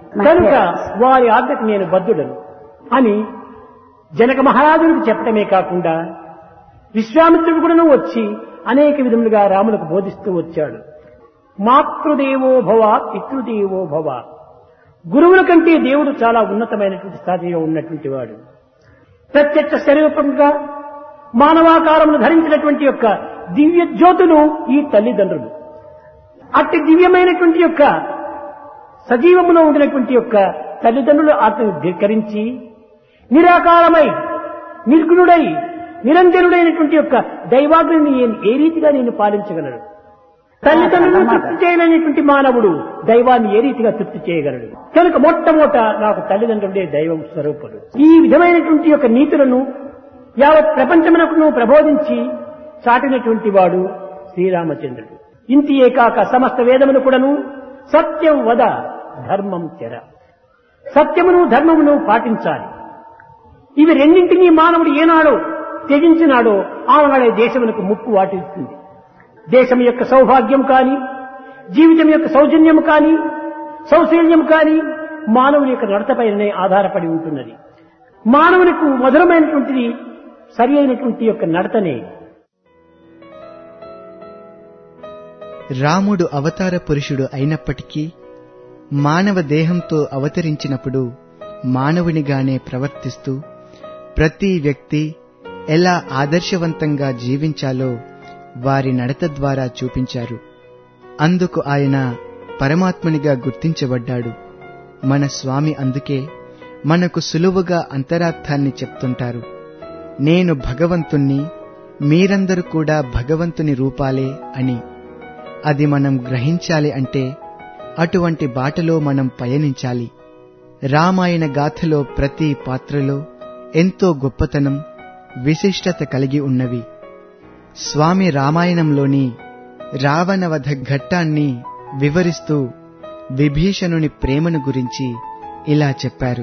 కనుక వారి ఆజ్ఞకు నేను బద్ధుడను అని జనక మహారాజునికి చెప్పటమే కాకుండా విశ్వామిత్రుడు కూడాను వచ్చి అనేక విధములుగా రాములకు బోధిస్తూ వచ్చాడు మాతృదేవో భవ పితృదేవో భవ గురువుల కంటే దేవుడు చాలా ఉన్నతమైనటువంటి స్థాయిలో ఉన్నటువంటి వాడు ప్రత్యక్ష స్వరూపంగా మానవాకారమును ధరించినటువంటి యొక్క దివ్య జ్యోతులు ఈ తల్లిదండ్రులు అట్టి దివ్యమైనటువంటి యొక్క సజీవములో ఉండినటువంటి యొక్క తల్లిదండ్రులు ఆత్మను ధిక్కరించి నిరాకారమై నిర్గుణుడై నిరంజనుడైనటువంటి యొక్క దైవాగ్ని నేను ఏ రీతిగా నేను పాలించగలడు తల్లిదండ్రులను తృప్తి చేయలేనటువంటి మానవుడు దైవాన్ని ఏ రీతిగా తృప్తి చేయగలడు కనుక మొట్టమొదట నాకు తల్లిదండ్రులే దైవం స్వరూపుడు ఈ విధమైనటువంటి యొక్క నీతులను యావత్ ప్రపంచమునకు ప్రబోధించి చాటినటువంటి వాడు శ్రీరామచంద్రుడు ఇంతియే కాక సమస్త వేదములు కూడాను సత్యం వద ధర్మం చెర సత్యమును ధర్మమును పాటించాలి ఇవి రెండింటినీ మానవుడు ఏనాడో త్యజించినాడో ఆనాడే దేశమునకు ముప్పు వాటిస్తుంది దేశం యొక్క సౌభాగ్యం కాని జీవితం యొక్క సౌజన్యం కాని సౌశల్యం కాని మానవుని యొక్క నడతపైననే ఆధారపడి ఉంటున్నది మానవునికి మధురమైనటువంటిది సరి అయినటువంటి యొక్క నడతనే
రాముడు అవతార పురుషుడు అయినప్పటికీ మానవ దేహంతో అవతరించినప్పుడు మానవునిగానే ప్రవర్తిస్తూ ప్రతి వ్యక్తి ఎలా ఆదర్శవంతంగా జీవించాలో వారి నడత ద్వారా చూపించారు అందుకు ఆయన పరమాత్మునిగా గుర్తించబడ్డాడు మన స్వామి అందుకే మనకు సులువుగా అంతరార్థాన్ని చెప్తుంటారు నేను భగవంతుణ్ణి మీరందరూ కూడా భగవంతుని రూపాలే అని అది మనం గ్రహించాలి అంటే అటువంటి బాటలో మనం పయనించాలి రామాయణ గాథలో ప్రతి పాత్రలో ఎంతో గొప్పతనం విశిష్టత కలిగి ఉన్నవి స్వామి రామాయణంలోని రావణవధ ఘట్టాన్ని వివరిస్తూ విభీషణుని ప్రేమను గురించి ఇలా చెప్పారు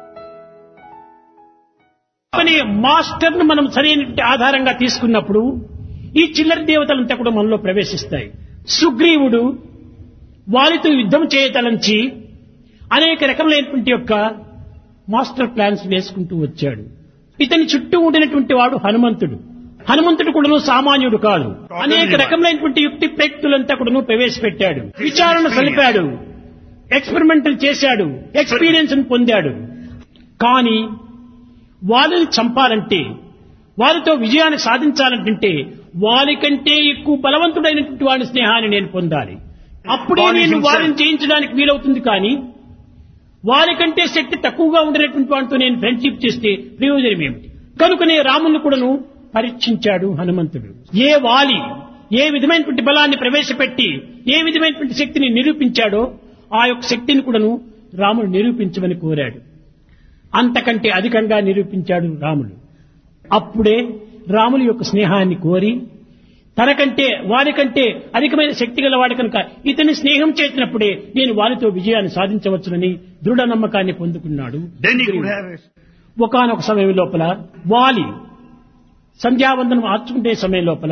అనే మాస్టర్ ను మనం సరైన ఆధారంగా తీసుకున్నప్పుడు ఈ చిల్లర దేవతలంతా కూడా మనలో ప్రవేశిస్తాయి సుగ్రీవుడు వారితో యుద్ధం చేయతలంచి అనేక రకములైనటువంటి యొక్క మాస్టర్ ప్లాన్స్ వేసుకుంటూ వచ్చాడు ఇతని చుట్టూ ఉండినటువంటి వాడు హనుమంతుడు హనుమంతుడు కూడాను సామాన్యుడు కాదు అనేక రకములైనటువంటి యుక్తి ప్రయుక్తులంతా కూడాను ప్రవేశపెట్టాడు విచారణ సలిపాడు ఎక్స్పెరిమెంటల్ చేశాడు ఎక్స్పీరియన్స్ పొందాడు కానీ వాళ్ళని చంపాలంటే వారితో విజయాన్ని సాధించాలంటే వారికంటే ఎక్కువ బలవంతుడైనటువంటి వాడి స్నేహాన్ని నేను పొందాలి అప్పుడే నేను వారిని జయించడానికి వీలవుతుంది కానీ వారికంటే శక్తి తక్కువగా ఉండినటువంటి వాడితో నేను ఫ్రెండ్షిప్ చేస్తే ప్రయోజనం ఏమిటి కనుకనే రాముని కూడాను పరీక్షించాడు హనుమంతుడు ఏ వాలి ఏ విధమైనటువంటి బలాన్ని ప్రవేశపెట్టి ఏ విధమైనటువంటి శక్తిని నిరూపించాడో ఆ యొక్క శక్తిని కూడాను రాముడు నిరూపించమని కోరాడు అంతకంటే అధికంగా నిరూపించాడు రాముడు అప్పుడే రాముని యొక్క స్నేహాన్ని కోరి తనకంటే వారికంటే అధికమైన శక్తి గల వాడి కనుక ఇతని స్నేహం చేసినప్పుడే నేను వారితో విజయాన్ని సాధించవచ్చునని దృఢ నమ్మకాన్ని పొందుకున్నాడు
Then he could have a
ఒకనొక సమయం లోపల వాలి సంధ్యావందనం ఆర్చుకుంటే సమయం లోపల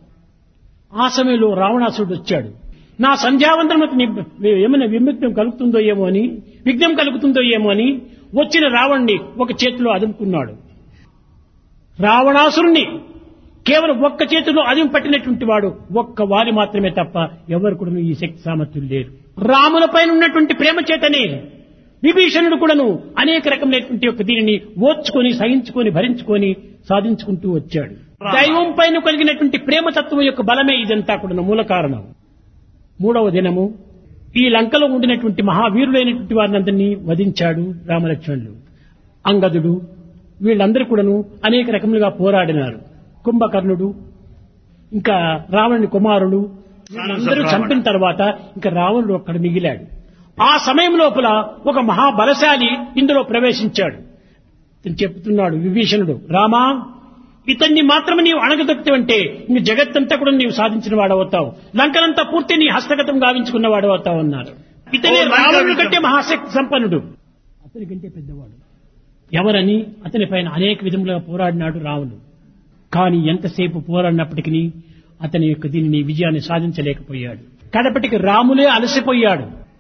ఆ సమయంలో రావణాసుడు వచ్చాడు నా సంధ్యావందనకు ఏమైనా విముక్తం కలుగుతుందో ఏమో అని విఘ్నం కలుగుతుందో ఏమో అని వచ్చిన రావణ్ణి ఒక చేతిలో అదుముకున్నాడు రావణాసురుణ్ణి కేవలం ఒక్క చేతిలో అదిం పట్టినటువంటి వాడు ఒక్క వారి మాత్రమే తప్ప ఎవరు కూడా ఈ శక్తి సామర్థ్యులు లేరు రాముల పైన ఉన్నటువంటి ప్రేమ చేతనే విభీషణుడు కూడాను అనేక రకమైనటువంటి యొక్క దీనిని ఓర్చుకొని సహించుకొని భరించుకొని సాధించుకుంటూ వచ్చాడు దైవం పైన కలిగినటువంటి ప్రేమతత్వం యొక్క బలమే ఇదంతా కూడా మూల కారణం మూడవ దినము ఈ లంకలో ఉండినటువంటి మహావీరులైనటువంటి వారినందరినీ వధించాడు రామలక్ష్మణులు అంగదుడు వీళ్ళందరూ కూడాను అనేక రకములుగా పోరాడినారు కుంభకర్ణుడు ఇంకా రావణుని కుమారుడు వీళ్ళందరూ చంపిన తర్వాత ఇంకా రావణుడు ఒక్కడ మిగిలాడు ఆ సమయం లోపల ఒక మహాబలశాలి ఇందులో ప్రవేశించాడు ఇతను చెప్తున్నాడు విభీషణుడు రామా ఇతన్ని మాత్రమే నీవు అణగదొక్కితే ఇంక జగత్తంతా కూడా నీవు సాధించిన వాడవుతావు లంకనంతా పూర్తి నీ హస్తగతం గావించుకున్న వాడవుతావు అన్నారు ఇతనే
ఓ, లంక
రావణుడి
విజయం.
కంటే మహాశక్తి సంపన్నుడు అతని కంటే పెద్దవాడు ఎవరని అతని పైన అనేక విధములుగా పోరాడినాడు రావణుడు కానీ ఎంతసేపు పోరాడినప్పటికీ అతని యొక్క దీనిని విజయాన్ని సాధించలేకపోయాడు కడపటికి రాములే అలసిపోయాడు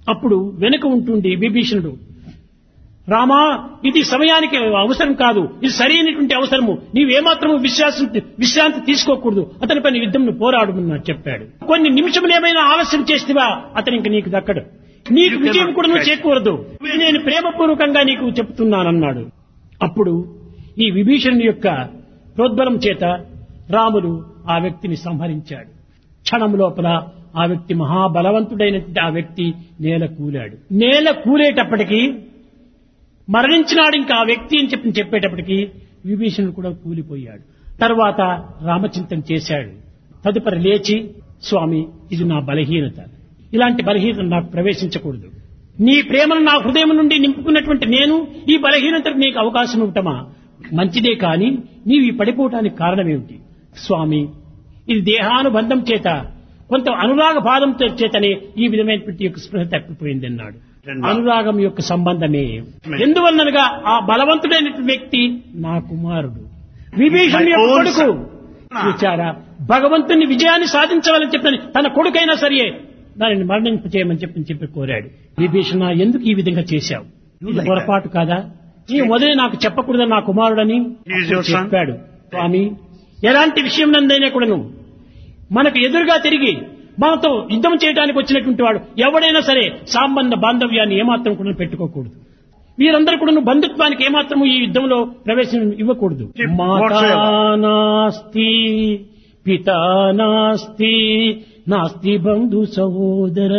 అప్పుడు వెనుక ఉంటుండి విభీషణుడు రామా ఇది సమయానికి అవసరం కాదు ఇది సరైనటువంటి అవసరము నీవేమాత్రము విశ్వాసం విశ్రాంతి తీసుకోకూడదు అతనిపై యుద్ధంను పోరాడమని చెప్పాడు కొన్ని నిమిషములు ఏమైనా ఆలస్యం చేస్తేవా అతను ఇంక నీకు దక్కడు నీకు విజయం కూడా నువ్వు చేకూరదు ఇది నేను ప్రేమపూర్వకంగా నీకు చెప్తున్నానన్నాడు అప్పుడు ఈ విభీషణుని యొక్క ప్రోద్బలం చేత రాముడు ఆ వ్యక్తిని సంహరించాడు క్షణం లోపల ఆ వ్యక్తి మహాబలవంతుడైనటువంటి ఆ వ్యక్తి నేల కూలాడు నేల కూలేటప్పటికీ మరణించినాడు ఇంకా ఆ వ్యక్తి అని చెప్పి చెప్పేటప్పటికి విభీషణుడు కూడా కూలిపోయాడు తర్వాత రామచింతన చేశాడు తదుపరి లేచి స్వామి ఇది నా బలహీనత ఇలాంటి బలహీనత నాకు ప్రవేశించకూడదు నీ ప్రేమను నా హృదయం నుండి నింపుకున్నటువంటి నేను ఈ బలహీనతకు నీకు అవకాశం ఇవ్వటమా మంచిదే కాని నీవు ఈ పడిపోవటానికి కారణమేమిటి స్వామి ఇది దేహానుబంధం చేత కొంత అనురాగ భావంతో చేతనే ఈ విధమైనటువంటి యొక్క స్పృహ తప్పిపోయింది అన్నాడు అనురాగం యొక్క సంబంధమే ఎందువల్లనగా ఆ బలవంతుడైనటువంటి వ్యక్తి నా కుమారుడు విభీషణ్ యొక్క
My own
కొడుకు
son.
చూచారా భగవంతుని విజయాన్ని సాధించవాలని చెప్పని తన కొడుకైనా సరే దానిని మరణింప చేయమని చెప్పి చెప్పి కోరాడు విభీషణ ఎందుకు ఈ విధంగా చేశావు ఇది
like
పొరపాటు కాదా నీ మొదలే నాకు చెప్పకూడదు నా కుమారుడని
He is your son.
చెప్పాడు స్వామి ఎలాంటి విషయం నందైనా కూడాను మనకు ఎదురుగా తిరిగి మనతో యుద్ధం చేయడానికి వచ్చినటువంటి వాడు ఎవడైనా సరే సంబంధ బాంధవ్యాన్ని ఏమాత్రం కూడా పెట్టుకోకూడదు వీరందరూ కూడా బంధుత్వానికి ఏమాత్రము ఈ యుద్ధంలో ప్రవేశం ఇవ్వకూడదు మాతా నాస్తి పితా నాస్తి నాస్తి బంధు సహోదర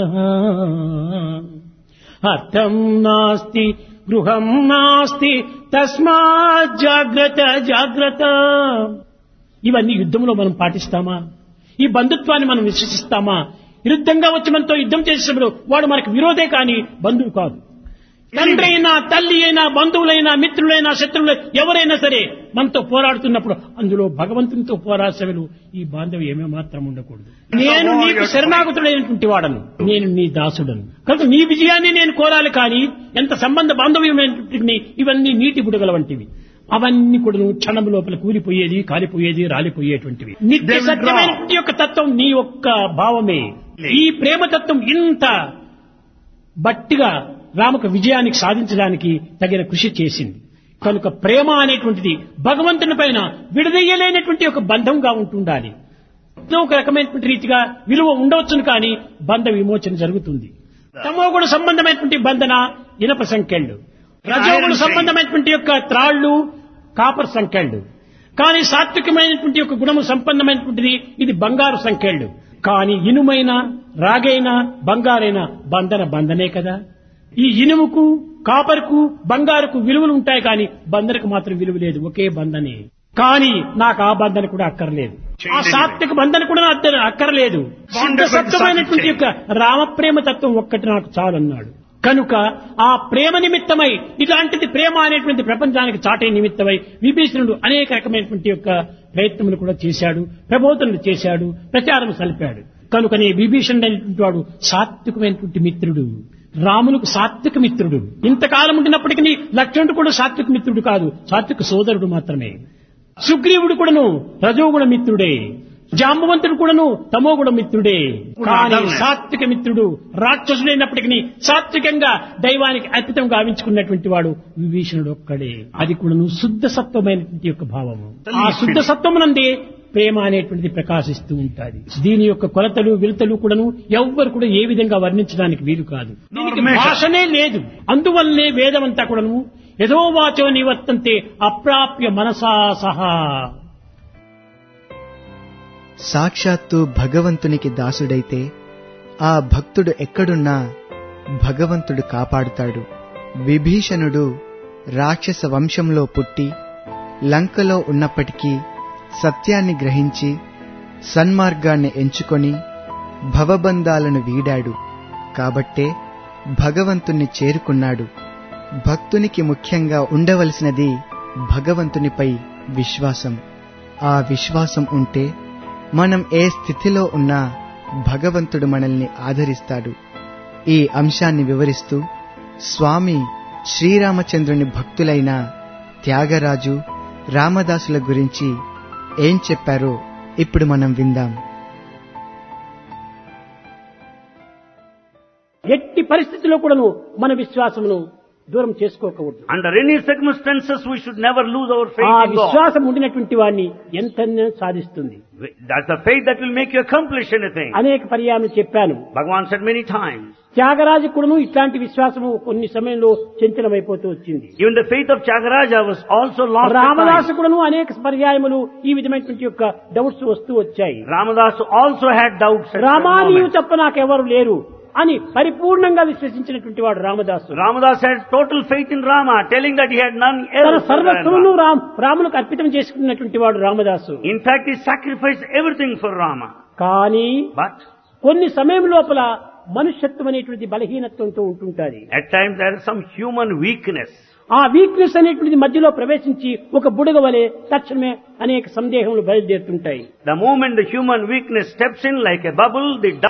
అర్థం నాస్తి గృహం నాస్తి తస్మాత్ జాగ్రత్త జాగ్రత్త ఇవన్నీ యుద్ధంలో మనం పాటిస్తామా ఈ బంధుత్వాన్ని మనం విశ్వసిస్తామా విరుద్ధంగా వచ్చి మనతో యుద్ధం చేసినప్పుడు వాడు మనకు విరోధే కాని బంధువు కాదు తండ్రి అయినా తల్లి అయినా బంధువులైనా మిత్రులైనా శత్రువులు ఎవరైనా సరే మనతో పోరాడుతున్నప్పుడు అందులో భగవంతునితో పోరాసేవలు ఈ బాంధవ్యం ఏమే మాత్రం ఉండకూడదు నేను నీకు శరణాగతుడైనటువంటి వాడను నేను నీ దాసుడను కనుక నీ విజయాన్ని నేను కోరాలి కానీ ఎంత సంబంధ బాంధవ్యమైనటువంటి ఇవన్నీ నీటి బుడగల వంటివి అవన్నీ కూడా క్షణం లోపల కూలిపోయేది కాలిపోయేది రాలిపోయేటువంటివి నిత్య సత్యమైనటువంటి యొక్క తత్వం నీ యొక్క భావమే ఈ ప్రేమ తత్వం ఇంత బట్టిగా రామకు విజయానికి సాధించడానికి తగిన కృషి చేసింది కనుక ప్రేమ అనేటువంటిది భగవంతుని పైన విడదీయలేనటువంటి ఒక బంధంగా ఉంటుండాలి ఏదో ఒక రకమైనటువంటి రీతిగా విలువ ఉండవచ్చును కానీ బంధ విమోచన జరుగుతుంది తమోగుణ సంబంధమైనటువంటి బంధన ఇనప సంఖ్యలు రజోగుణ సంబంధమైనటువంటి యొక్క త్రాళ్లు కాపర్ సంఖ్యలు కానీ సాత్వికమైనటువంటి యొక్క గుణము సంపన్నమైనటువంటిది ఇది బంగారు సంఖ్యలు కానీ ఇనుమైన రాగైన బంగారైన బంధన బంధనే కదా ఈ ఇనుముకు కాపర్కు బంగారుకు విలువలు ఉంటాయి కానీ బంధనకు మాత్రం విలువ లేదు ఒకే బంధనే కానీ నాకు ఆ బంధన కూడా అక్కర్లేదు ఆ సాత్విక బంధన కూడా అద్దరు అక్కర్లేదు శుద్ధ సత్వమైనటువంటి యొక్క రామప్రేమ తత్వం ఒక్కటి నాకు చాలన్నాడు కనుక ఆ ప్రేమ నిమిత్తమై ఇలాంటిది ప్రేమ అనేటువంటి ప్రపంచానికి చాటే నిమిత్తమై విభీషణుడు అనేక రకమైనటువంటి యొక్క ప్రయత్నములు కూడా చేశాడు ప్రబోధనలు చేశాడు ప్రచారం సలిపాడు కనుకనే విభీషణుడు అనేటువంటి వాడు సాత్వికమైనటువంటి మిత్రుడు రాములకు సాత్విక మిత్రుడు ఇంతకాలం ఉండినప్పటికీ లక్ష్మణుడు కూడా సాత్విక మిత్రుడు కాదు సాత్విక సోదరుడు మాత్రమే సుగ్రీవుడు కూడాను రజోగుణ మిత్రుడే జాంబవంతుడు కూడాను తమోగుణ మిత్రుడే కానీ సాత్విక మిత్రుడు రాక్షసుడైనప్పటికీ సాత్వికంగా దైవానికి అర్పితం గావించుకున్నటువంటి వాడు విభీషణుడు ఒక్కడే అది కూడాను శుద్ధ సత్వమైనటువంటి యొక్క భావము ఆ శుద్ధ సత్వమునందే ప్రేమ అనేటువంటిది ప్రకాశిస్తూ ఉంటుంది దీని యొక్క కొలతలు విలతలు కూడాను ఎవ్వరు కూడా ఏ విధంగా వర్ణించడానికి వీలు కాదు దీనికి భాషనే లేదు అందువల్లనే వేదమంతా కూడాను యథోవాచో నివర్తంతే అప్రాప్య మనసా సహా
సాక్షాత్తు భగవంతునికి దాసుడైతే ఆ భక్తుడు ఎక్కడున్నా భగవంతుడు కాపాడుతాడు విభీషణుడు రాక్షస వంశంలో పుట్టి లంకలో ఉన్నప్పటికీ సత్యాన్ని గ్రహించి సన్మార్గాన్ని ఎంచుకొని భవబంధాలను వీడాడు కాబట్టే భగవంతుణ్ణి చేరుకున్నాడు భక్తునికి ముఖ్యంగా ఉండవలసినది భగవంతునిపై విశ్వాసం ఆ విశ్వాసం ఉంటే మనం ఏ స్థితిలో ఉన్నా భగవంతుడు మనల్ని ఆదరిస్తాడు ఈ అంశాన్ని వివరిస్తూ స్వామి శ్రీరామచంద్రుని భక్తులైన త్యాగరాజు రామదాసుల గురించి ఏం చెప్పారో ఇప్పుడు మనం విందాం
ఎట్టి పరిస్థితి పరిస్థితుల్లో కూడాను మన విశ్వాసమును దూరం చేసుకోకూడదు
Under any circumstances, we should never lose our
ఆ
faith in God.
విశ్వాసం ఉండినటువంటి వాడిని ఎంతనే సాధిస్తుంది
That's the faith that will make you accomplish anything.
అనేక పర్యాలు చెప్పాను
Bhagavan said many times.
Tyagaraju కూడాను ఇట్లాంటి విశ్వాసము కొన్ని సమయంలో చంచలమైపోతూ వచ్చింది
Even the faith of Chagaraja was also lost. at
Ramadasu
times.
కూడాను అనేక పర్యాయములు ఈ విధమైనటువంటి యొక్క డౌట్స్ వస్తూ వచ్చాయి
Ramadas also had doubts. at
Rama
certain
నీవు
moments.
తప్ప నాకెవరు లేరు అని పరిపూర్ణంగా విశ్వసించినటువంటి వాడు Ramadasu
Ramadas had total faith in Rama, telling that he had none
తన
else. other than
సర్వస్వమును
Rama.
Ram రాములకు అర్పితం చేసుకున్నటువంటి వాడు Ramadasu
In fact, he sacrificed everything for Rama.
కానీ
But
కొన్ని సమయం లోపల మనుష్యత్వం అనేటువంటి బలహీనత్వంతో ఉంటుంటాది
at times there is some human weakness.
ఆ వీక్నెస్ అనేటువంటిది మధ్యలో ప్రవేశించి ఒక బుడగ వలె తక్షణమే అనేక సందేహములు బయలుదేరుతుంటాయి
The moment the human weakness steps in like a bubble, the